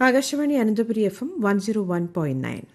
Akashvani Ananthapuri F M one zero one point nine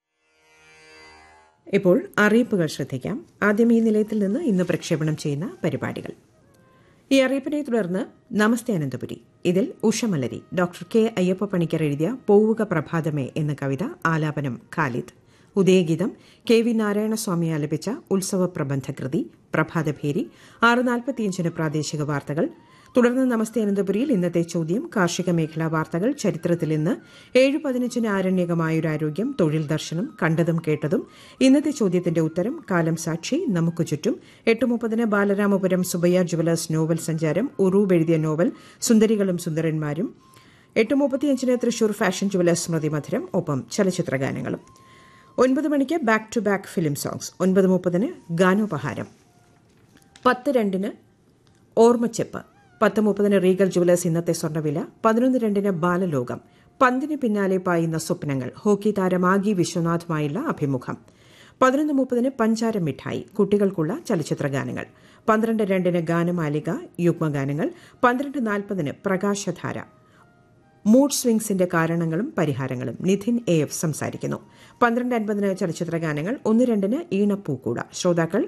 ഇപ്പോൾ അറിയിപ്പുകൾ ശ്രദ്ധിക്കാം ആദ്യം ഈ നിലയത്തിൽ നിന്ന് ഇന്ന് പ്രക്ഷേപണം ചെയ്യുന്ന പരിപാടികൾ ഈ അറിയിപ്പിനെ തുടർന്ന് നമസ്തേ അനന്തപുരി ഇതിൽ ഉഷമലരി ഡോക്ടർ കെ അയ്യപ്പ പണിക്കർ എഴുതിയ പോവുക പ്രഭാതമേ എന്ന കവിത ആലാപനം ഖാലിദ് ഉദയഗീതം കെ വി നാരായണസ്വാമി ആലപിച്ച ഉത്സവ പ്രബന്ധകൃതി പ്രഭാതഭേരി ആറ് നാൽപ്പത്തിയഞ്ചിന് പ്രാദേശിക വാർത്തകൾ തുടർന്ന് നമസ്തേ അനന്തപുരിയിൽ ഇന്നത്തെ ചോദ്യം കാർഷിക മേഖലാ വാർത്തകൾ ചരിത്രത്തിൽ ഇന്ന് ഏഴ് പതിനഞ്ചിന് ആരണ്യകമായൊരാരോഗ്യം തൊഴിൽ ദർശനം കണ്ടതും കേട്ടതും ഇന്നത്തെ ചോദ്യത്തിന്റെ ഉത്തരം കാലം സാക്ഷി നമുക്ക് ചുറ്റും എട്ട് മുപ്പതിന് ബാലരാമപുരം സുബയ്യ ജുവലേഴ്സ് നോവൽ സഞ്ചാരം ഉറൂബ് എഴുതിയ നോവൽ സുന്ദരികളും സുന്ദരന്മാരും എട്ട് മുപ്പത്തിയഞ്ചിന് തൃശൂർ ഫാഷൻ ജുവലേഴ്സ് സ്മൃതി മധുരം ഒപ്പം ചലച്ചിത്ര ഗാനങ്ങളും ഒൻപത് മണിക്ക് back to back film songs ഒൻപത് മുപ്പതിന് ഗാനോപഹാരം പത്ത് രണ്ടിന് ഓർമ്മച്ചെപ്പ് പത്ത് മുപ്പതിന് റീഗൽ ജുവലേഴ്സ് ഇന്നത്തെ സ്വർണ്ണവില പതിനൊന്ന് രണ്ടിന് ബാലലോകം പന്തിന് പിന്നാലെ പായുന്ന സ്വപ്നങ്ങൾ ഹോക്കി താരം ആഗി വിശ്വനാഥുമായുള്ള അഭിമുഖം പതിനൊന്ന് മുപ്പതിന് പഞ്ചാര മിഠായി കുട്ടികൾക്കുള്ള ചലച്ചിത്ര ഗാനങ്ങൾ പന്ത്രണ്ട് രണ്ടിന് ഗാനമാലിക യുഗ്മഗാനങ്ങൾ പന്ത്രണ്ട് നാൽപ്പതിന് പ്രകാശധാര മൂഡ് സ്വിംഗ്സിന്റെ കാരണങ്ങളും പരിഹാരങ്ങളും നിധിൻ എ എഫ് സംസാരിക്കുന്നു പന്ത്രണ്ട് അൻപതിന് ചലച്ചിത്ര ഗാനങ്ങൾ ഒന്ന് രണ്ടിന് ഈണപ്പൂക്കൂട ശ്രോതാക്കൾ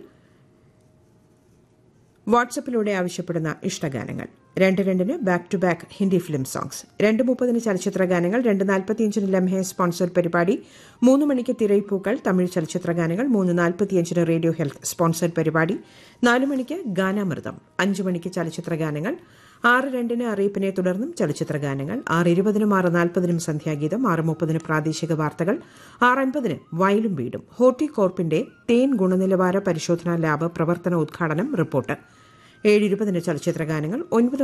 വാട്സപ്പിലൂടെ ആവശ്യപ്പെടുന്ന ഇഷ്ടഗാനങ്ങൾ രണ്ട് രണ്ടിന് back to back Hindi film songs രണ്ട് മുപ്പതിന് ചലച്ചിത്ര ഗാനങ്ങൾ രണ്ട് നാൽപ്പത്തിയഞ്ചിന് ലംഹെ സ്പോൺസർഡ് പരിപാടി മൂന്ന് മണിക്ക് തിരയിപ്പൂക്കൾ തമിഴ് ചലച്ചിത്ര ഗാനങ്ങൾ മൂന്ന് നാൽപ്പത്തിയഞ്ചിന് റേഡിയോ ഹെൽത്ത് സ്പോൺസർഡ് പരിപാടി നാല് മണിക്ക് ഗാനാമൃതം അഞ്ച് മണിക്ക് ചലച്ചിത്ര ഗാനങ്ങൾ ആറ് രണ്ടിന് അറിയിപ്പിനെ തുടർന്നും ചലച്ചിത്ര ഗാനങ്ങൾ ആറ് ഇരുപതിനും ആറ് നാൽപ്പതിനും സന്ധ്യാഗീതം ആറ് മുപ്പതിന് പ്രാദേശിക വാർത്തകൾ ആറ് അൻപതിന് വയലും വീടും ഹോർട്ടികോർപ്പിന്റെ തേൻ ഗുണനിലവാര പരിശോധനാ ലാബ് പ്രവർത്തന ഉദ്ഘാടനം റിപ്പോർട്ട് ഏഴ് ഇരുപതിന് ചലച്ചിത്ര ഗാനങ്ങൾ ഒൻപത്